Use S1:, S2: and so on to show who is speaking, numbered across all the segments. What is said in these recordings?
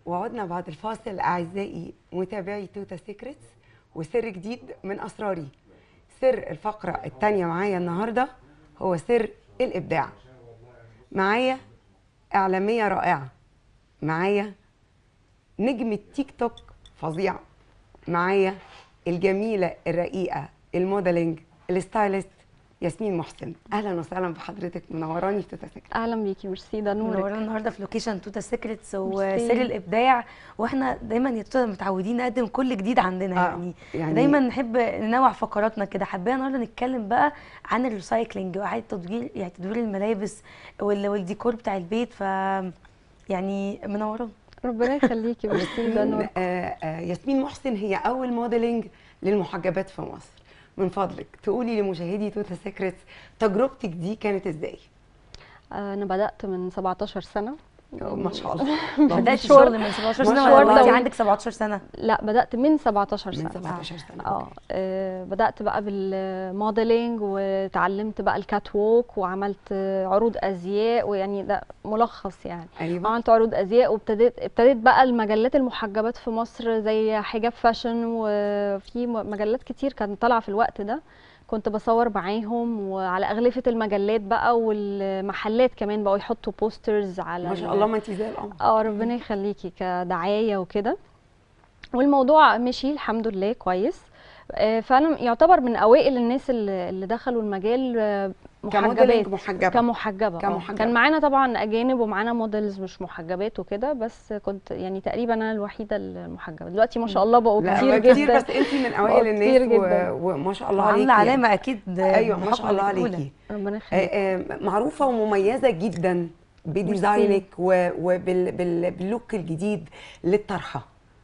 S1: وعدنا بعد الفاصل أعزائي متابعي توتا سيكريتس وسر جديد من أسراري سر الفقرة الثانية معايا النهاردة هو سر الإبداع معايا إعلامية رائعة معايا نجم التيك توك فظيع معايا الجميلة الرقيقة الموديلنج الستايلست ياسمين محسن اهلا وسهلا بحضرتك منوراني في توتا سيكريتس
S2: اهلا بيكي ميرسي ده نورك
S3: منورانا النهارده في لوكيشن توتا سيكريتس
S2: ميرسي.
S3: وسر الابداع واحنا دايما يا توتا متعودين نقدم كل جديد عندنا
S1: آه،
S3: يعني,
S1: يعني-
S3: دايما نحب ننوع فقراتنا كده حابين النهارده نتكلم بقى عن الريسايكلينج واعاده تدوير يعني تدوير الملابس وال- والديكور بتاع البيت ف يعني منورانا
S2: ربنا يخليكي ميرسي ده
S1: ياسمين
S2: نورك
S1: آه، آه، ياسمين محسن هي اول موديلنج للمحجبات في مصر من فضلك تقولي لمشاهدي توتا سيكريتس تجربتك دي كانت ازاي
S2: انا بدات من 17 سنه
S1: ما شاء الله
S3: بدات
S2: مشوار-
S3: الشغل من 17
S1: ما
S3: سنه
S1: شاء
S3: ولا
S1: الله.
S3: دلوقتي عندك 17 سنه
S2: لا بدات من 17
S1: من
S2: سنه
S1: 17 سنه
S2: اه
S1: أوكي.
S2: آه، بدات بقى بالموديلنج وتعلمت بقى الكات ووك وعملت آه، عروض ازياء ويعني ده ملخص يعني
S1: ايوه
S2: عملت عروض ازياء وابتديت ابتديت بقى المجلات المحجبات في مصر زي حجاب فاشن وفي م- مجلات كتير كانت طالعه في الوقت ده كنت بصور معاهم وعلى اغلفه المجلات بقى والمحلات كمان بقوا يحطوا بوسترز على
S1: ما شاء
S2: ال-
S1: الله ما انت زي القمر
S2: اه ربنا يخليكي كدعايه وكده والموضوع مشي الحمد لله كويس آه، فانا يعتبر من اوائل الناس اللي اللي دخلوا المجال آه، محجبات
S1: كموديلنج محجبه
S2: كمحجبه آه.
S1: كمحجبة.
S2: كان معانا طبعا اجانب ومعانا موديلز مش محجبات وكده بس كنت يعني تقريبا انا الوحيده المحجبه دلوقتي ما شاء الله بقوا
S1: لا
S2: كتير
S1: هو
S2: جدا
S1: كتير بس انت من اوائل
S2: بقوا كتير
S1: الناس
S2: جدا.
S1: و... وما شاء الله عليكي
S3: وعامله علامه اكيد
S1: ايوه ما
S3: بحكم
S1: شاء الله
S3: إنك الأولى.
S1: عليكي
S2: ربنا
S1: آه،
S2: يخليك
S1: آه، معروفه ومميزه جدا بديزاينك وباللوك الجديد للطرحه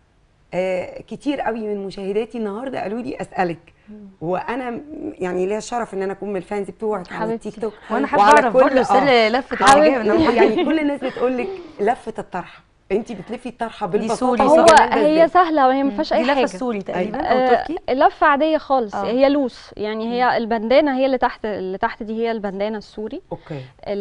S1: آه، كتير قوي من مشاهداتي النهارده قالوا لي اسالك وانا م- يعني ليا الشرف ان انا اكون من الفانز بتوعك على
S2: حبيبتي.
S1: التيك توك
S3: وانا حابه
S1: وعلى
S3: اعرف
S1: كل-
S3: برضه
S1: آه.
S3: سر لفه
S2: حبيبتي.
S3: الحجاب أنا
S1: يعني كل الناس بتقول لك لفه الطرحه انت بتلفي الطرحه بالبساطه
S3: سوري
S1: دي
S2: هو
S1: جمال ده
S2: هي
S1: إزاي؟
S2: سهله وهي ما فيهاش
S3: دي
S2: اي
S3: لفه
S2: حاجه
S3: سوري تقريبا او
S2: آه،
S3: تركي
S2: لفه عاديه خالص
S3: آه.
S2: هي لوس يعني هي البندانه هي اللي تحت اللي تحت دي هي البندانه السوري
S1: اوكي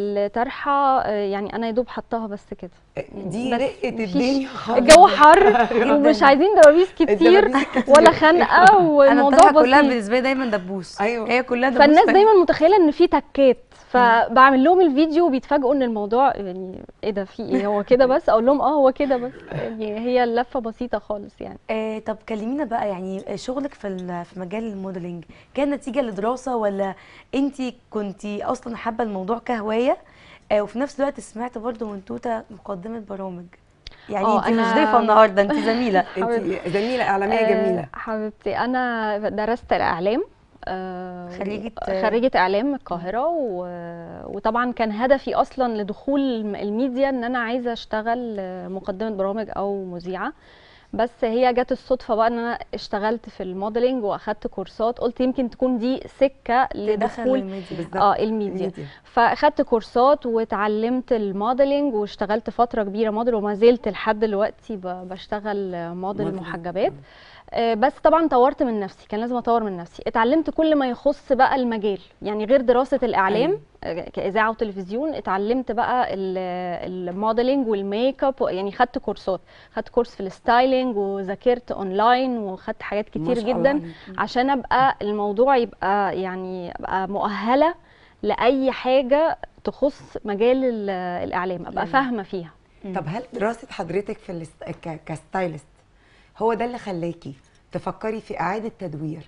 S2: الطرحه آه، يعني انا يا دوب حطاها بس كده
S1: دي
S2: بس
S1: رقه
S2: مفيش-
S1: الدنيا خالص
S2: الجو حر ومش عايزين دوابيس كتير
S1: الدبابيس كتير.
S2: ولا خنقه
S3: انا
S2: والموضوع
S3: الطرحه كلها
S2: بسيط
S3: بالنسبه لي دايما دبوس
S1: أيوة.
S3: هي كلها دبوس
S2: فالناس
S3: فعلا.
S2: دايما متخيله ان في تكات فبعمل لهم الفيديو وبيتفاجئوا ان الموضوع يعني ايه ده في ايه هو كده بس اقول لهم اه هو كده بس يعني هي اللفه بسيطه خالص يعني
S3: آه طب كلمينا بقى يعني شغلك في ال- في مجال الموديلنج كان نتيجه لدراسه ولا انت كنتي اصلا حابه الموضوع كهوايه آه وفي نفس الوقت سمعت برضو من توته مقدمه برامج يعني
S2: آه،
S3: انت مش
S2: أنا-
S3: ضيفه النهارده انت زميله
S1: انت زميله اعلاميه
S2: آه،
S1: جميله
S2: حبيبتي انا درست الاعلام آه،
S3: خريجة-
S2: خريجة اعلام من القاهره و... وطبعا كان هدفي اصلا لدخول الم- الميديا ان انا عايزه اشتغل آه، مقدمه برامج او مذيعه بس هي جت الصدفه بقى ان انا اشتغلت في الموديلنج واخدت كورسات قلت يمكن تكون دي سكه
S3: تدخل
S2: لدخول
S3: الميديا
S1: بالظبط
S2: اه الميديا
S1: الميديا.
S2: فاخدت كورسات واتعلمت الموديلنج واشتغلت فتره كبيره موديل وما زلت لحد دلوقتي ب- بشتغل موديل
S1: موديل.
S2: محجبات آه، بس طبعا طورت من نفسي كان لازم اطور من نفسي اتعلمت كل ما يخص بقى المجال يعني غير دراسه الاعلام
S1: أيوة.
S2: آه، كاذاعه وتلفزيون اتعلمت بقى ال- الموديلنج والميك اب يعني خدت كورسات خدت كورس في الستايلينج وذاكرت اونلاين وخدت حاجات
S1: ما
S2: كتير
S1: شاء الله
S2: جدا
S1: عليك.
S2: عشان ابقى الموضوع يبقى يعني ابقى مؤهله لاي حاجه تخص مجال ال- الاعلام ابقى فاهمه فيها
S1: طب هل دراسه حضرتك في الاست... ك... كستايلست هو ده اللي خلاكي تفكري في اعاده تدوير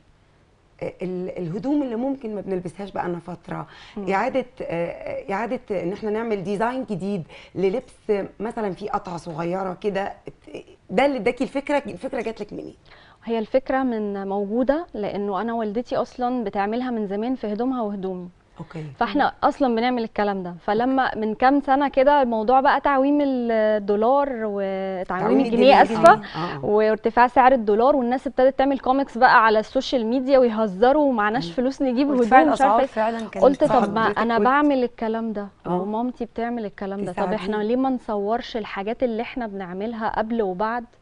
S1: ال- الهدوم اللي ممكن ما بنلبسهاش بقالنا فتره اعاده آه، اعاده ان احنا نعمل ديزاين جديد للبس مثلا فيه قطعه صغيره كده ده اللي اداكي الفكره الفكره جات لك منين
S2: هي الفكره من موجوده لانه انا والدتي اصلا بتعملها من زمان في هدومها وهدومي
S1: اوكي
S2: فاحنا اصلا بنعمل الكلام ده فلما من كام سنه كده الموضوع بقى تعويم الدولار وتعويم الجنيه اسفه
S1: آه.
S2: وارتفاع سعر الدولار والناس ابتدت تعمل كوميكس بقى على السوشيال ميديا ويهزروا ومعناش فلوس نجيب
S3: وارتفاع
S2: هدوم مش عارفه
S3: الاسعار
S2: إيه.
S3: فعلا كان
S2: قلت
S1: صعب.
S2: طب ما
S1: حضرتك
S2: انا
S1: قلت-
S2: بعمل الكلام ده
S1: آه.
S2: ومامتي بتعمل الكلام ده طب
S1: تساعديهم.
S2: احنا ليه ما نصورش الحاجات اللي احنا بنعملها قبل وبعد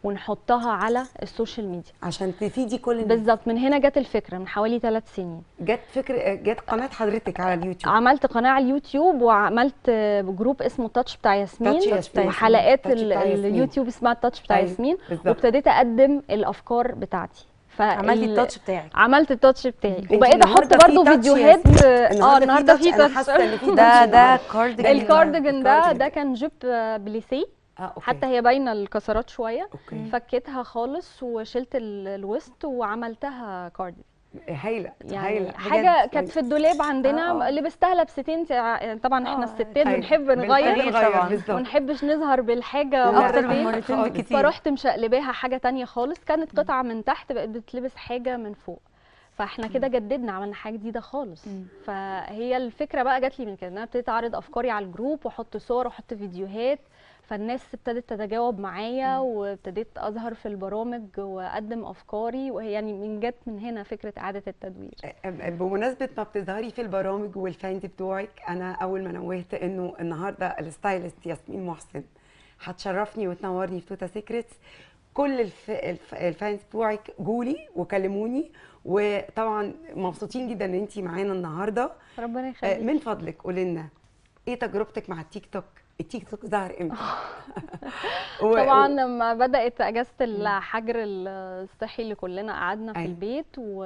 S2: ونحطها على السوشيال ميديا
S1: عشان تفيدي كل الناس
S2: بالظبط من هنا جت الفكره من حوالي ثلاث سنين
S1: جت فكره جت قناه حضرتك على اليوتيوب
S2: عملت قناه على اليوتيوب وعملت جروب اسمه التاتش بتاع ياسمين
S1: تاتش ياسمين.
S2: وحلقات
S1: تاتش
S2: ال-
S1: بتاع ياسمين.
S2: اليوتيوب اسمها التاتش بتاع
S1: أيوة،
S2: ياسمين
S1: بالظبط.
S2: وابتديت اقدم الافكار بتاعتي
S3: عملتي
S2: فال-
S3: التاتش بتاعك
S2: عملت التاتش بتاعي
S1: انت
S2: وبقيت احط
S1: النهاردة في
S2: برضو
S1: تاتش
S2: فيديوهات
S1: ياسمين.
S2: اه النهارده في
S1: انا
S2: تاتش
S1: حاسه ان في
S3: ده
S1: تاتش
S3: ده
S1: النهاردة.
S3: كارديجان
S2: الكارديجان ده
S1: الكارديجان.
S2: ده كان جيب آه، بليسيه
S1: اه اوكي
S2: حتى هي باينه الكسرات شويه
S1: اوكي
S2: فكيتها خالص وشلت ال- الوسط وعملتها كارديجان
S1: هايله
S2: يعني
S1: هايله
S2: حاجه
S1: بجد.
S2: كانت في الدولاب عندنا
S3: آه، آه.
S2: لبستها لبستين تع- طبعا احنا
S3: آه،
S2: الستات
S1: أيوة.
S2: بنحب
S1: بنحب
S2: نغير
S3: نغير طبعاً.
S1: بالظبط.
S2: وما نحبش نظهر بالحاجه
S1: لا،
S3: اكتر من
S2: مرتين
S3: مرتين
S1: خالص.
S3: بكتير
S2: فرحت مشقلباها حاجه تانية خالص كانت قطعه من تحت بقت بتلبس حاجه من فوق فاحنا كده جددنا عملنا حاجه جديده خالص
S3: مم.
S2: فهي الفكره بقى جات لي من كده ان انا ابتديت اعرض افكاري على الجروب واحط صور واحط فيديوهات فالناس ابتدت تتجاوب معايا وابتديت اظهر في البرامج واقدم افكاري وهي يعني من جت من هنا فكره اعاده التدوير
S1: بمناسبه ما بتظهري في البرامج والفانز بتوعك انا اول ما نوهت انه النهارده الستايلست ياسمين محسن هتشرفني وتنورني في توتا سيكريتس كل الف... الف... الفانز بتوعك جولي وكلموني وطبعا مبسوطين جدا ان انت معانا النهارده
S2: ربنا
S1: آه،
S2: يخليك
S1: من فضلك قولي لنا ايه تجربتك مع التيك توك التيك توك ظهر امتى و-
S2: طبعا لما بدات اجازه الحجر الصحي اللي كلنا قعدنا في
S1: أيوة.
S2: البيت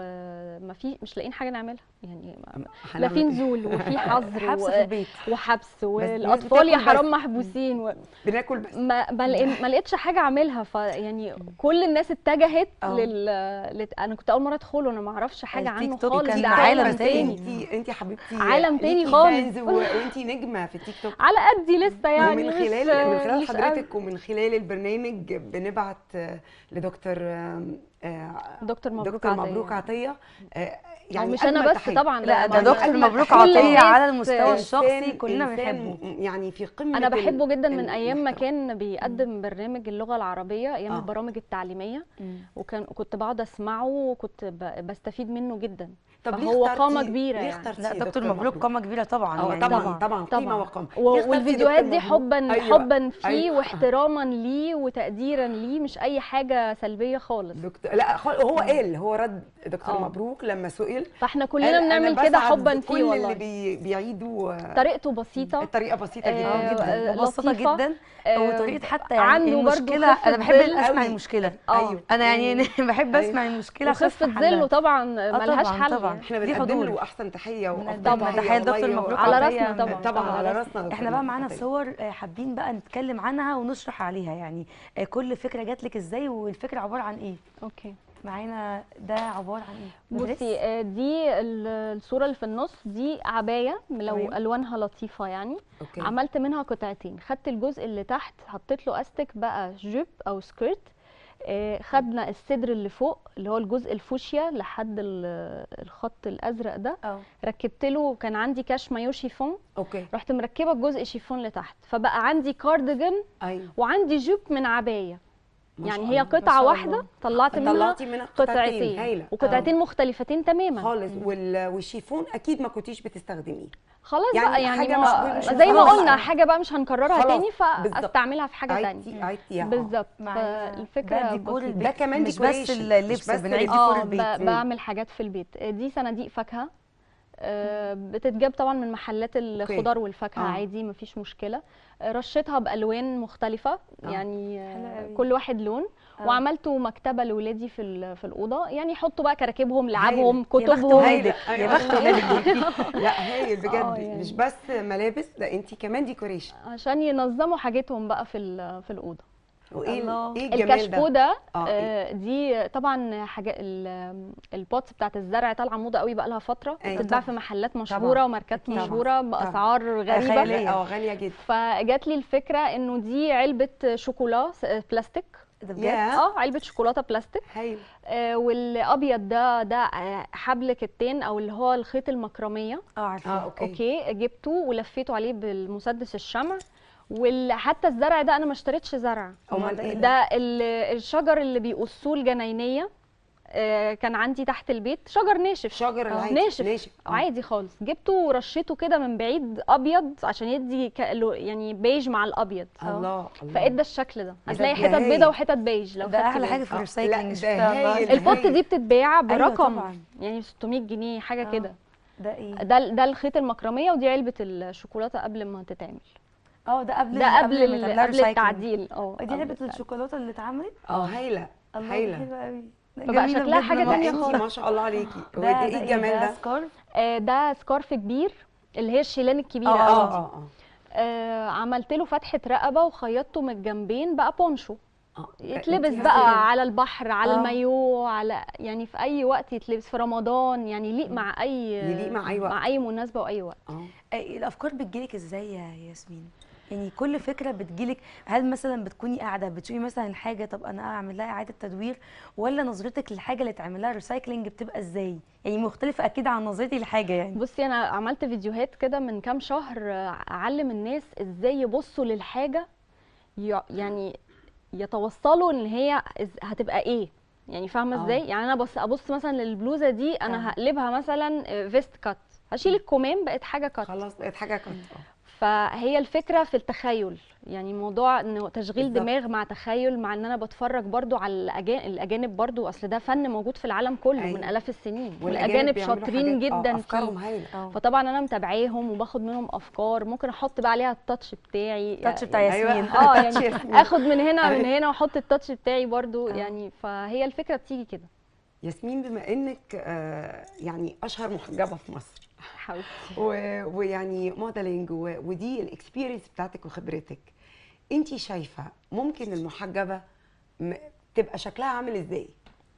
S2: وما في مش لاقيين حاجه نعملها يعني ما- لا
S1: هنعمل
S2: في
S1: إيه؟
S2: نزول وفي حظر
S3: حبس
S2: و-
S3: في البيت
S2: وحبس
S1: الناس
S2: والاطفال يا
S1: بتاكل
S2: حرام
S1: بس.
S2: محبوسين و...
S1: بناكل بس
S2: ما ما لقي- ما لقيتش حاجه اعملها فيعني كل الناس اتجهت
S3: أه.
S2: لل... لل... انا كنت اول مره ادخله انا ما اعرفش حاجه
S3: التيك
S2: عنه
S3: توك
S2: خالص
S3: كان
S2: ده
S3: عالم
S2: عالم
S3: تاني.
S2: تاني
S1: انت انت حبيبتي
S2: عالم تاني
S1: ليكي
S2: خالص.
S1: فانز و- وانت نجمه في التيك توك
S2: على قدي لسه يعني
S1: ومن
S2: مش-
S1: خلال من خلال
S2: مش قوي.
S1: حضرتك ومن خلال البرنامج بنبعت آه، لدكتور آم، آه،
S2: دكتور مبروك
S1: دكتور
S2: عطية.
S1: مبروك عطيه آه،
S2: يعني مش
S1: أجمل
S2: انا بس
S1: تحية.
S2: طبعا
S3: لا ده
S2: أنا
S3: دكتور
S1: أجمل
S3: مبروك
S1: تحية.
S2: كل
S3: عطيه
S2: الناس
S3: على المستوى الشخصي
S1: إنسان-
S3: كلنا
S1: إنسان
S3: بنحبه
S1: يعني في قمه
S2: انا
S1: ال-
S2: بحبه جدا من
S1: ال-
S2: ايام ما
S1: الاحترام.
S2: كان بيقدم برنامج اللغه العربيه ايام
S1: آه.
S2: البرامج التعليميه وكان كنت بقعد اسمعه وكنت ب- بستفيد منه جدا
S1: طب ليه
S2: فهو
S1: اخترتي-
S2: قامة كبيرة
S1: ليه
S2: يعني.
S1: اخترتي
S3: لا دكتور مبروك قامه كبيره طبعا
S1: اه
S3: يعني
S1: طبعا
S2: طبعاً،
S1: طبعا قيمه
S2: طبعا
S1: وقامه
S2: و-
S1: ليه اخترتي
S2: والفيديوهات
S1: دكتور
S2: دي
S1: مبروك؟
S2: حبا
S1: أيوة،
S2: حبا فيه
S1: أيوة.
S2: واحتراما ليه وتقديرا ليه مش اي حاجه سلبيه خالص
S1: دكتور لا خل- هو قال هو رد دكتور
S2: آه.
S1: مبروك لما سئل
S2: فاحنا
S1: قال
S2: كلنا
S1: أنا
S2: بنعمل كده
S1: بسعد
S2: حبا
S1: كل
S2: فيه والله
S1: اللي بي بيعيدوا آه،
S2: طريقته بسيطه
S1: الطريقه بسيطه جدا
S2: آه،
S1: جدا
S2: آه،
S3: مبسطه
S2: لطيفة.
S3: جدا
S2: آه،
S3: وطريقه حتى يعني
S2: عنده برضو
S3: المشكله
S2: خفة
S3: انا بحب
S2: ظل
S3: اسمع
S1: قوي.
S3: المشكله
S2: آه.
S1: ايوه
S3: انا يعني بحب
S1: أيوة.
S3: اسمع المشكله
S2: وخفه
S3: أشوف حلها.
S2: ظله طبعا ملهاش
S3: طبعاً،
S2: حل
S3: طبعاً.
S2: يعني.
S1: احنا
S3: دي
S1: بنقدم
S3: حضور.
S1: له احسن تحيه وافضل
S3: بنقدم
S1: تحيه
S3: تحية لدكتور
S1: والله
S3: مبروك
S2: على
S3: عطية.
S2: راسنا طبعاً.
S1: طبعا
S2: طبعاً
S1: على
S2: على
S1: راسنا
S3: احنا بقى معانا صور آه، حابين بقى نتكلم عنها ونشرح عليها يعني آه، كل فكره جات لك ازاي والفكره عباره عن ايه
S2: اوكي
S3: معانا ده عباره عن ايه مدرس؟
S2: بصي آه، دي ال- الصوره اللي في النص دي عبايه لو
S3: تمام.
S2: الوانها لطيفه يعني
S1: اوكي
S2: عملت منها قطعتين خدت الجزء اللي تحت حطيت له استك بقى جيب او سكيرت آه، خدنا الصدر اللي فوق اللي هو الجزء الفوشيا لحد ال- الخط الازرق ده
S3: اه
S2: ركبت له كان عندي كاش مايو شيفون
S1: اوكي
S2: رحت مركبه الجزء شيفون لتحت فبقى عندي كارديجان
S1: ايوه
S2: وعندي جيب من عبايه
S1: ما شاء
S2: يعني هي
S1: الله.
S2: قطعه
S3: شاء
S2: واحده
S3: الله.
S2: طلعت منها
S1: طلعتي منها قطعتين
S2: قطعتين
S1: هايله
S2: وقطعتين مختلفين تماما
S1: خالص وال- والشيفون اكيد ما كنتيش بتستخدميه
S2: خلاص
S1: يعني
S2: بقى يعني
S1: حاجة
S2: ما
S1: مش- مش
S2: زي ما
S1: خلاص.
S2: قلنا حاجه بقى مش هنكررها
S1: خلاص،
S2: تاني
S1: بالظبط.
S2: فاستعملها في حاجه تانية
S1: عيدتي عيدتي
S2: بالظبط
S3: معايا
S2: فالفكره
S3: ده ديكور
S2: بسيطة.
S3: البيت
S1: ده كمان
S3: مش بس
S1: decoration،
S3: اللبس
S1: مش بس
S3: بنعيد
S1: الديكور
S3: ديكور
S2: اه
S3: البيت
S2: ب-
S1: مم.
S2: بعمل حاجات في البيت دي صناديق فاكهه آه، بتتجاب طبعا من محلات الخضار والفاكهه
S1: آه.
S2: عادي مفيش مشكله آه، رشيتها بالوان مختلفه
S1: آه.
S2: يعني آه،
S3: حلو قوي.
S2: كل واحد لون
S3: آه.
S2: وعملته مكتبه لاولادي في ال- في الاوضه يعني يحطوا بقى كراكيبهم
S1: هايل.
S2: لعابهم
S3: يا بخت
S2: كتبهم
S3: ولادك.
S1: هايلة.
S3: يا بخت ولادك
S1: لا هايل بجد
S2: آه، يعني.
S1: مش بس ملابس ده انت كمان ديكوريشن
S2: عشان ينظموا حاجتهم بقى في ال- في الاوضه
S1: وايه
S3: الله.
S1: ال- ايه الجمال
S2: الكشكو
S1: ده
S2: ده
S1: آه،
S2: آه دي طبعا حاجه ال- البوتس بتاعت الزرع طالعه موضه قوي بقى لها فتره
S1: أيوة
S2: بتتباع
S3: طبعاً.
S2: في محلات مشهوره
S3: طبعاً.
S2: وماركات
S3: أكيد.
S2: مشهوره باسعار غريبه
S3: خيالية.
S1: اه غاليه جدا
S2: فجات لي الفكره انه دي علبه شوكولا س- بلاستيك
S3: ده بجد
S1: يا
S2: اه علبه شوكولاته بلاستيك
S1: هايل
S2: آه والابيض ده ده آه، حبل كتان او اللي هو الخيط المكرميه
S3: اه
S1: اه
S3: عارفه
S1: اوكي
S2: اوكي جبته ولفيته عليه بالمسدس الشمع وحتى الزرع ده انا ما اشتريتش زرع
S1: امال ايه
S2: ده ال- الشجر اللي بيقصوه الجناينيه آه، كان عندي تحت البيت شجر ناشف
S1: شجر
S2: آه،
S1: العادي
S2: ناشف
S1: ناشف آه.
S2: عادي خالص جبته ورشيته كده من بعيد ابيض عشان يدي ك- لو- يعني بيج مع الابيض
S1: الله الله
S2: فادى الشكل ده هتلاقي
S1: ده
S2: حتت
S1: هايل.
S2: بيضه وحتت بيج لو
S3: ده
S2: خدتي
S3: احلى
S2: بالك.
S3: حاجه في
S1: آه،
S3: الريسايكلينج
S1: لا، ده
S3: شفتها
S1: هايل.
S3: النهاردة.
S2: البوت دي بتتباع برقم
S3: طبعاً.
S2: يعني 600 جنيه حاجه
S3: آه.
S2: كده
S3: ده ايه
S2: ده ده الخيط المكرميه ودي علبه الشوكولاته قبل ما تتعمل
S3: اه ده قبل
S2: ده قبل
S3: ما
S2: ال-
S3: تعملها
S2: قبل
S3: recycling.
S2: التعديل اه
S3: دي
S2: قبل
S3: علبه
S2: التعديل.
S3: الشوكولاته اللي اتعملت
S1: اه هايله
S3: الله دي
S1: هايله
S3: حلوه قوي ده
S2: فبقى
S3: جميلة
S2: شكلها
S3: بجد
S2: حاجة
S3: لما
S2: تانية
S3: أقيس.
S1: لا
S2: خالص.
S1: انتي ما شاء الله عليكي هو
S3: ده
S1: ده ايه الجمال ده
S3: سكارف
S2: آه، ده سكارف كبير اللي هي الشيلان الكبيره
S3: آه،
S2: قوي
S1: اه
S2: دي.
S1: اه اه
S2: آه عملت له فتحه رقبه وخيطته من الجنبين بقى بونشو
S1: آه.
S2: يتلبس
S1: انتي
S2: بقى
S1: عارفة
S2: على البحر على
S3: آه.
S2: المايو على يعني في اي وقت يتلبس في رمضان يعني يليق مع اي
S1: يليق مع أي وقت.
S2: مع اي مناسبه واي وقت
S1: اه
S3: آه، الافكار بتجيلك ازاي يا ياسمين يعني كل فكره بتجيلك هل مثلا بتكوني قاعده بتشوفي مثلا حاجه طب انا اعمل لها اعاده تدوير ولا نظرتك للحاجه اللي تعمل لها ريسايكلينج بتبقى ازاي يعني مختلفه اكيد عن نظرتي للحاجه يعني
S2: بصي انا عملت فيديوهات كده من كام شهر آه، اعلم الناس ازاي يبصوا للحاجه ي- يعني يتوصلوا ان هي إز- هتبقى ايه يعني فاهمه
S1: آه.
S2: ازاي يعني انا بص ابص مثلا للبلوزه دي
S3: آه.
S2: انا هقلبها مثلا آه، فيست كات هشيل الكمام بقت حاجه كات
S1: خلاص بقت حاجه كنت
S2: فهي الفكره في التخيل يعني موضوع انه تشغيل
S1: بالظبط.
S2: دماغ مع تخيل مع ان انا بتفرج برضو على الأجا- الاجانب برضو اصل ده فن موجود في العالم كله
S1: أيوة.
S2: من الاف السنين
S1: والأجانب
S2: والاجانب
S1: بيعملوا
S2: شاطرين
S1: حاجات- آه،
S2: جدا
S1: افكارهم
S2: فيه
S1: هايله
S3: اه
S2: فطبعا انا متابعاهم وباخد منهم افكار ممكن احط بقى عليها التاتش بتاعي
S3: التاتش
S2: يعني-
S3: بتاع ياسمين
S2: اه
S1: تاتش
S2: يعني
S1: ياسمين.
S2: اخد من هنا من
S1: أيوة.
S2: هنا واحط التاتش بتاعي برضو
S3: آه.
S2: يعني فهي الفكره بتيجي كده
S1: ياسمين بما انك آه، يعني اشهر محجبه في مصر
S2: حبيبتي
S1: و- ويعني موديلنج و- ودي الاكسبيرينس بتاعتك وخبرتك انت شايفه ممكن المحجبه م- تبقى شكلها عامل ازاي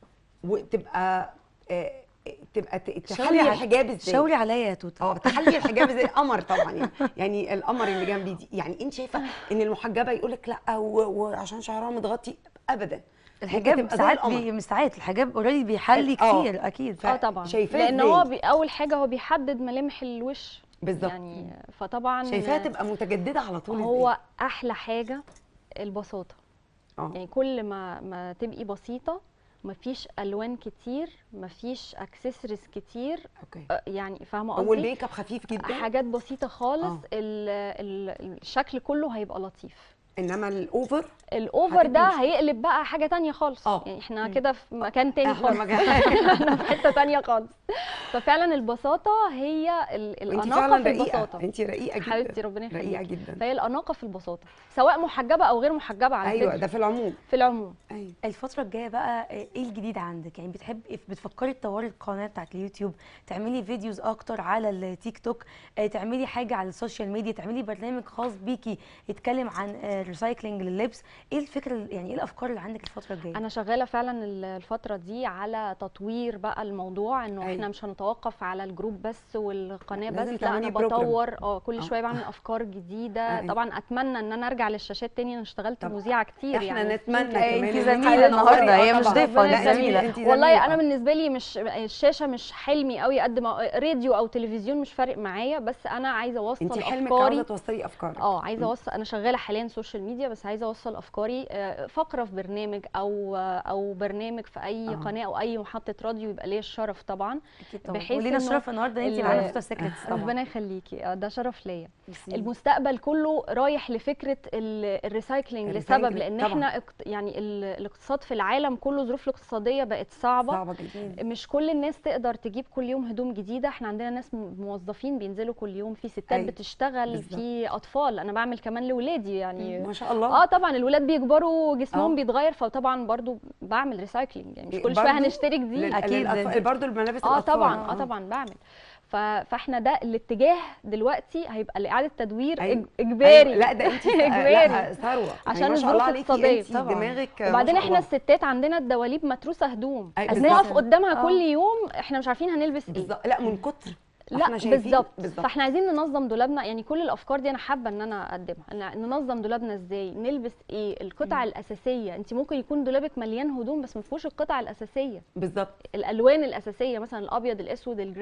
S1: وتبقى آه، تبقى ت- تحلي
S3: شاوري على-
S1: الحجاب ازاي
S3: شاوري عليا يا توته
S1: اه تحلي الحجاب ازاي قمر طبعا يعني يعني القمر اللي جنبي دي يعني انت شايفه ان المحجبه يقول لك لا و- وعشان شعرها متغطي ابدا ممكن
S3: الحجاب
S1: تبقى زي
S3: ساعات
S1: القمر.
S3: بي... مش ساعات الحجاب اوريدي بيحلي
S1: آه.
S3: كتير اكيد
S2: اه طبعا
S1: شايفاه
S2: لان
S1: إزاي؟
S2: هو بي اول حاجه هو بيحدد ملامح الوش
S1: بالظبط
S2: يعني فطبعا
S1: شايفاها تبقى متجدده على طول
S2: هو
S1: إزاي؟
S2: احلى حاجه البساطه
S1: اه
S2: يعني كل ما ما تبقي بسيطه مفيش الوان كتير مفيش اكسسوارز كتير
S1: اوكي
S2: آه، يعني فاهمه
S1: هو
S2: قصدي
S1: الميك اب خفيف جدا
S2: حاجات بسيطه خالص
S1: آه.
S2: ال ال الشكل كله هيبقى لطيف
S1: انما الاوفر
S2: الاوفر ده
S1: هتبقي مش-
S2: هيقلب بقى حاجه تانية خالص
S1: آه.
S2: يعني احنا كده في مكان تاني
S1: احنا
S2: خالص
S1: مكان-
S2: احنا في حته تانية خالص ففعلا البساطه هي ال-
S1: انت
S2: الاناقه
S1: فعلا
S2: في
S1: رقيقه
S2: البساطه
S1: انت رقيقه جدا
S2: حبيبتي ربنا
S1: رقيقه
S2: يخليكي
S1: جدا
S2: فهي الاناقه في البساطه سواء محجبه او غير محجبه على
S1: ايوه
S2: فكره
S1: ده في العموم
S2: في العموم
S1: ايوه
S3: الفترة الجاية بقى ايه الجديد عندك؟ يعني بتحب بتفكري تطوري القناة بتاعت اليوتيوب، تعملي فيديوز اكتر على التيك توك، اه، تعملي حاجة على السوشيال ميديا، تعملي برنامج خاص بيكي يتكلم عن ريسايكلينج لللبس، ايه الفكرة ال- يعني ايه الافكار اللي عندك الفترة الجاية؟
S2: انا شغاله فعلا ال- الفتره دي على تطوير بقى الموضوع انه
S1: أيوة.
S2: احنا مش هنتوقف على الجروب بس والقناه
S1: لازم
S2: بس لا
S1: تعملي
S2: انا
S1: بروجرام.
S2: بطور اه كل
S1: آه.
S2: شويه بعمل افكار جديده
S1: أيوة.
S2: طبعا اتمنى ان انا ارجع للشاشات تاني انا اشتغلت
S1: طب
S2: مذيعه كتير
S1: احنا
S2: يعني
S1: نتمنى
S3: انت
S1: كمان إن
S3: زميلة
S1: أنت
S3: النهاردة،
S1: تنوري.
S3: هي
S1: آه
S3: مش
S1: طبعاً.
S3: ضيفة،
S1: لا،
S3: دي
S1: أنت-
S3: زميلة.
S1: أنت
S2: والله انا
S1: آه.
S2: بالنسبه لي مش الشاشه مش حلمي قوي قد ما راديو او تلفزيون مش فارق معايا بس انا عايزه اوصل
S1: انت حلمك
S2: افكاري
S1: عاوزه توصلي افكارك
S2: اه عايزه اوصل انا شغاله حاليا سوشيال ميديا بس عايزه اوصل افكاري آه، فقره في برنامج او او برنامج في اي
S1: آه.
S2: قناه او اي محطه راديو يبقى ليا الشرف طبعا
S3: اكيد طبعا
S2: بحيث
S3: ولينا
S2: إنه
S3: الشرف النهارده ان انت
S2: ال-
S3: معانا في توتا سيكريتس طبعا
S2: ربنا يخليكي آه، ده شرف ليا
S3: ميرسي.
S2: المستقبل كله رايح لفكره ال- الريسايكلينج لسبب
S1: الريسايكلينج
S2: لان
S1: طبعاً.
S2: احنا اقت- يعني ال- الاقتصاد في العالم كله ظروف الاقتصاديه بقت صعبه
S1: صعبه جدا
S2: مش كل الناس تقدر تجيب كل يوم هدوم جديده احنا عندنا ناس م- موظفين بينزلوا كل يوم في ستات
S1: أيوة،
S2: بتشتغل
S1: بالظبط.
S2: في اطفال انا بعمل كمان لاولادي يعني
S1: ما شاء الله
S2: اه طبعا الولاد بيكبروا جسمهم
S1: آه.
S2: بيتغير فطبعا برضو بعمل ريسايكلينج يعني مش كل شويه
S1: برضو
S2: هنشتري جديد
S1: لل-
S3: أكيد.
S1: للأطفال- برضو الملابس
S2: اه
S1: الأطفال.
S2: طبعا اه طبعا بعمل ف... فاحنا ده الاتجاه دلوقتي هيبقى لاعاده تدوير
S1: أيوة.
S2: إج- اجباري
S1: أيوة. لا ده انت
S2: إجباري.
S1: لا ثروه
S2: عشان
S1: يعني ما شاء الله
S2: الظروف
S1: عليكي
S2: الاقتصادية.
S1: انت
S3: طبعاً.
S1: دماغك ما
S2: وبعدين
S1: شاء
S2: احنا
S1: الله.
S2: الستات عندنا الدواليب متروسه هدوم
S1: أيوة،
S2: نقف
S1: بالظبط.
S2: قدامها
S3: آه.
S2: كل يوم احنا مش عارفين هنلبس ايه
S1: بالظبط لا من كتر
S2: لا
S1: احنا شايفين-
S2: بالظبط
S1: بالظبط
S2: فاحنا عايزين ننظم دولابنا يعني كل الافكار دي انا حابه ان انا اقدمها إن ننظم دولابنا ازاي نلبس ايه القطع الاساسيه انت ممكن يكون دولابك مليان هدوم بس ما فيهوش القطع الاساسيه
S1: بالظبط
S2: الالوان الاساسيه مثلا الابيض الاسود الجراي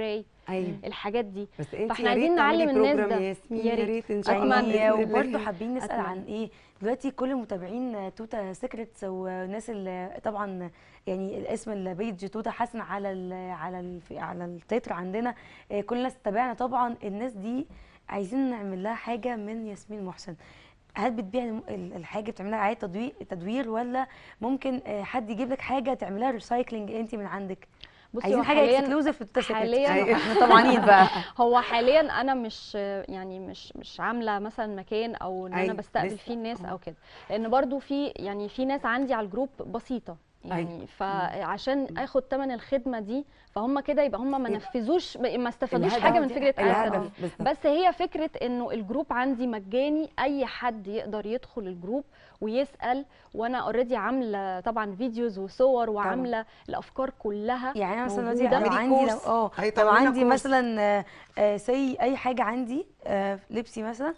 S1: ايوه
S2: الحاجات دي
S1: بس انت
S2: فاحنا
S1: يا ريت
S2: عايزين
S1: تعملي
S2: نعلم الناس
S1: بروجرام
S2: ده.
S1: يا ياسمين
S2: يا
S1: يا
S2: ريت.
S1: ريت ان شاء الله
S2: أتمنى.
S1: بإذن الله.
S3: وبرضه حابين نسال
S2: أتمنى.
S3: عن ايه دلوقتي كل متابعين توتا سيكريتس والناس اللي طبعا يعني الاسم البيج توتا حسن على ال على ال على التتر عندنا آه، كل الناس تتابعنا طبعا الناس دي عايزين نعمل لها حاجه من ياسمين محسن هل بتبيع الم- ال- الحاجه بتعملها اعاده تدوير تدوير ولا ممكن آه، حد يجيب لك حاجه تعملها ريسايكلينج انت من عندك
S2: بصي
S3: عايزين
S2: هو
S3: حاجه
S2: حاليا
S3: اكسكلوزيف في توتا
S2: حاليا
S3: سيكريتس احنا طمعانين بقى
S2: هو حاليا انا مش يعني مش مش عامله مثلا مكان او ان انا
S1: أيوة،
S2: بستقبل
S1: لسه.
S2: فيه الناس
S1: آه.
S2: او كده لان برضو في يعني في ناس عندي على الجروب بسيطه
S1: أيوة.
S2: يعني فعشان اخد ثمن الخدمه دي فهم كده يبقى هم ما
S1: إيه.
S2: نفذوش ما استفادوش
S1: الهدف-
S2: حاجه من فكره
S1: الهدف
S2: التدوير
S1: بالظبط.
S2: بس هي فكره انه الجروب عندي مجاني اي حد يقدر يدخل الجروب ويسال وانا اوريدي عامله طبعا فيديوز وصور وعامله الافكار كلها
S3: يعني انا مثلا
S2: موجودة.
S3: دلوقتي لو
S1: اعملي
S3: عندي لو
S1: كورس.
S3: اه
S1: هيطلع
S3: لو
S1: لنا
S3: عندي
S1: كورس.
S3: مثلا سي اي حاجه عندي آه، لبسي مثلا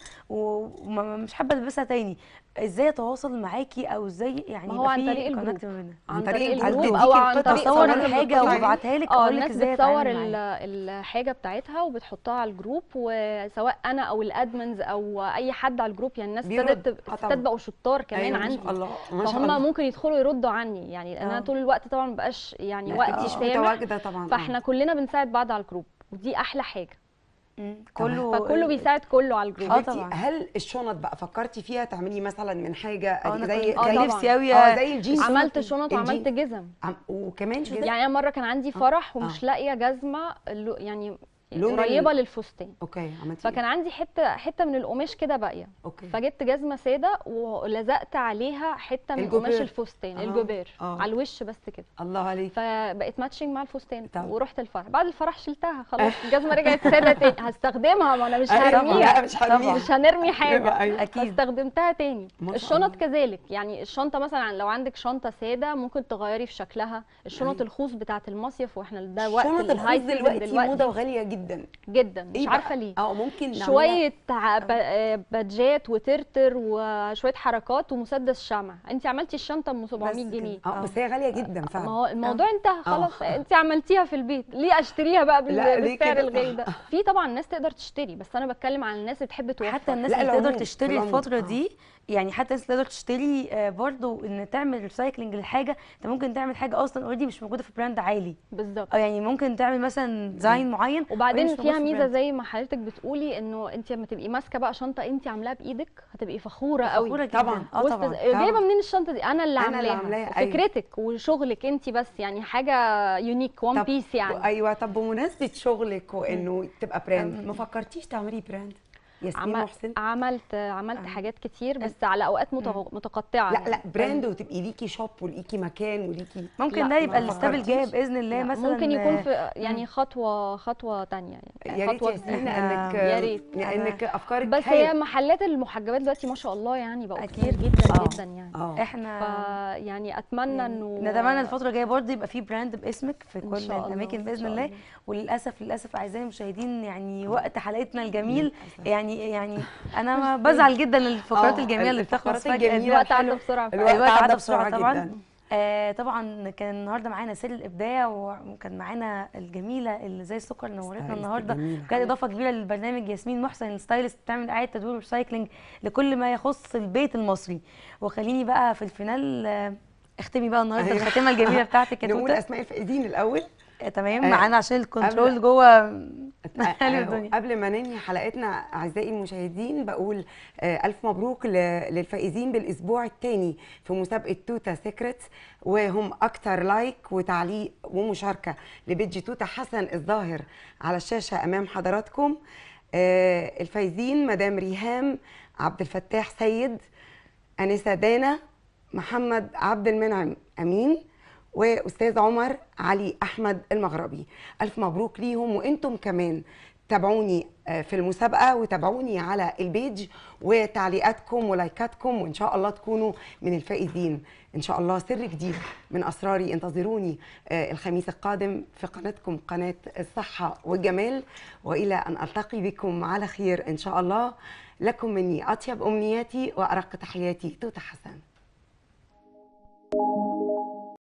S3: ومش حابه البسها تاني ازاي اتواصل معاكي او ازاي يعني
S2: ما هو
S3: يبقى
S2: عن
S3: في
S2: طريق الجروب.
S3: connect ما بيننا
S2: عن
S1: عن
S2: طريق
S1: طريق
S2: الجروب
S1: الجروب.
S2: او
S1: تديكي
S2: عن
S1: القطعة
S2: طريق
S3: اصور
S1: صورة
S2: صورة
S3: الحاجه
S1: القطعة.
S3: وابعتها لك
S2: اه
S3: اقول لك
S2: الناس
S3: ازاي
S2: بتصور
S3: اتعامل
S2: ال-
S3: معاها
S2: الحاجه بتاعتها وبتحطها على الجروب وسواء انا او الادمنز او اي حد على الجروب يعني الناس
S1: بيرد.
S2: ابتدت
S1: آه
S2: ستات
S1: طبعا.
S2: بقوا شطار كمان
S1: أيوة،
S2: عندي
S1: ما شاء الله ما شاء الله
S2: فهم ممكن يدخلوا يردوا عني يعني انا
S3: آه.
S2: طول الوقت طبعا مبقاش يعني
S1: لا،
S2: وقتي
S1: مش
S2: سامح
S1: متواجده طبعا آه.
S2: فاحنا كلنا بنساعد بعض على الجروب ودي احلى حاجه
S3: مم. كله
S2: فكله بيساعد كله على الجروب
S3: آه
S1: حبيبتي
S3: طبعا.
S1: هل الشنط بقى فكرتي فيها تعملي مثلا من حاجه
S3: اه انا
S1: زي
S3: كنت
S2: آه
S3: كان
S2: طبعا.
S3: نفسي قوي
S1: اه زي الجينز
S2: عملت شنط
S1: الجين-
S2: وعملت جزم
S1: عم- وكمان جزم
S2: يعني انا مره كان عندي فرح
S1: آه.
S2: ومش لاقيه جزمه اللو- يعني
S1: لون ال-
S2: قريبه للفستان
S1: اوكي عملتي
S2: فكان عندي حته حته من القماش كده باقيه
S1: اوكي
S2: فجبت جزمه ساده ولزقت عليها حته من
S1: الجوبير.
S2: قماش الفستان
S1: آه،
S2: الجوبير
S1: آه.
S2: على الوش بس كده
S1: الله عليك
S2: فبقت ماتشنج مع الفستان
S1: طب.
S2: ورحت الفرح بعد الفرح شلتها خلاص الجزمه رجعت ساده تاني هستخدمها ما انا مش
S1: أيوة،
S2: هرميها
S1: لا مش هرميها
S2: مش هنرمي حاجه
S1: أيوة.
S3: اكيد
S2: فاستخدمتها تاني
S1: ما شاء
S2: الشنط
S1: الله.
S2: كذلك يعني الشنطه مثلا لو عندك شنطه ساده ممكن تغيري في شكلها الشنط
S1: أيوة.
S2: الخوص بتاعه المصيف واحنا ده وقت
S1: شنط
S2: الهاي
S1: الخوص
S2: سيزون
S1: دلوقتي موضه
S2: دلوقتي
S1: وغاليه جدا
S2: جدا مش
S1: إيه
S2: عارفه
S1: بقى؟
S2: ليه
S1: اه ممكن نعملها-
S2: شويه ع- ب- آه، بادجات وترتر وشويه حركات ومسدس شمع انت عملتي الشنطه ب 700
S3: بس
S2: جنيه
S1: اه بس هي غاليه جدا
S2: ما
S1: فعلا
S2: هو الموضوع انتهى خلاص
S1: آه.
S2: انت عملتيها في البيت ليه اشتريها بقى بال-
S1: لا، ليه
S2: بالسعر
S1: كده؟
S2: الغالي ده في طبعا ناس تقدر تشتري بس انا بتكلم عن الناس اللي بتحب توفر
S3: حتى الناس
S1: لا،
S3: اللي تقدر
S1: العموم، في
S3: تشتري
S1: العموم.
S3: الفترة
S1: آه.
S3: دي يعني حتى الناس اللي تقدر تشتري آه، برضو ان تعمل ريسايكلينج للحاجة انت ممكن تعمل حاجة اصلا اوريدي مش موجودة في براند عالي
S2: بالظبط
S3: او يعني ممكن تعمل مثلا ديزاين معين
S2: وبعدين
S3: وهي مش موجود
S2: فيها
S3: في
S2: ميزه
S3: براند.
S2: زي ما حضرتك بتقولي انه انت لما تبقي ماسكه بقى شنطه انت عاملاها بايدك هتبقي فخوره قوي
S3: فخورة جدا
S1: طبعا.
S3: اه
S2: وسط
S3: طبعا
S2: جايبه منين الشنطه دي انا اللي
S1: أنا اللي
S2: عاملاها
S1: عاملاها، أيوة.
S2: فكرتك وشغلك انت بس يعني حاجه يونيك وان
S1: طب-
S2: بيس يعني
S1: ايوه طب بمناسبه شغلك وانه تبقى براند ما فكرتيش تعملي براند ياسمين
S2: عم-
S1: محسن
S2: عملت عملت حاجات كتير بس على اوقات متغ- متقطعه
S1: لا
S2: يعني.
S1: لا براند وتبقي ليكي شوب وليكي مكان وليكي
S3: ممكن
S2: لا،
S3: ده يبقى
S1: ما
S3: الستاب الجاي
S1: فكرتيش.
S3: باذن الله
S2: لا،
S3: مثلا
S2: ممكن يكون
S3: آه،
S2: في يعني خطوه خطوه تانية يعني
S1: يا ريت
S2: خطوه
S1: ياسمين
S2: جديدة.
S1: انك
S2: يا ريت.
S1: انك افكارك
S2: بس
S1: هايلة.
S2: هي محلات المحجبات دلوقتي ما شاء الله يعني بقوا
S3: أكيد.
S2: كتير جدا
S1: آه.
S2: جدا يعني
S1: اه
S3: احنا
S2: ف يعني اتمنى انه
S3: نتمنى الفترة الجاية برضه يبقى في براند باسمك في
S2: إن
S3: كل
S2: شاء الله،
S3: الأماكن
S2: إن
S3: بإذن
S2: شاء
S3: الله
S2: الله.
S3: وللأسف للأسف أعزائي المشاهدين يعني وقت حلقتنا الجميل
S1: للأسف.
S3: يعني يعني أنا ما بزعل جدا الفقرات
S1: آه،
S3: الجميلة اللي بتخلص
S1: الفقرات
S3: فجأة
S1: الجميلة
S3: دي
S2: الوقت عدى
S1: الحلوة.
S2: بسرعه
S1: الوقت
S3: الوقت
S1: عدى
S3: عدى
S1: بسرعة
S3: بسرعة طبعا
S1: جدا.
S3: آه طبعا كان النهارده معانا سر الابداع وكان معانا الجميله اللي زي السكر نورتنا
S1: ستايلست
S3: النهارده
S1: جميلة.
S3: كانت اضافه كبيره للبرنامج ياسمين محسن الستايلست بتعمل اعاده تدوير وريسايكلينج لكل ما يخص البيت المصري وخليني بقى في الفينال آه، اختمي بقى النهارده
S1: أيوة.
S3: الخاتمه الجميله بتاعتك يا
S1: نقول
S3: توته
S1: اسماء الفائزين الاول
S3: آه، تمام
S1: آه،
S3: معانا عشان الكنترول
S1: قبل-
S3: جوه
S1: آه،
S3: حلو الدنيا.
S1: قبل ما ننهي حلقتنا اعزائي المشاهدين بقول آه، الف مبروك ل- للفائزين بالاسبوع الثاني في مسابقه توتا سيكريتس وهم اكتر لايك وتعليق ومشاركه لبيج توتا حسن الظاهر على الشاشه امام حضراتكم آه، الفايزين مدام ريهام عبد الفتاح سيد انسه دانا محمد عبد المنعم امين واستاذ عمر علي احمد المغربي الف مبروك ليهم وانتم كمان تابعوني آه، في المسابقه وتابعوني على البيج وتعليقاتكم ولايكاتكم وان شاء الله تكونوا من الفائزين ان شاء الله سر جديد من اسراري انتظروني آه، الخميس القادم في قناتكم قناه الصحه والجمال والى ان التقي بكم على خير ان شاء الله لكم مني اطيب امنياتي وارق تحياتي توته حسن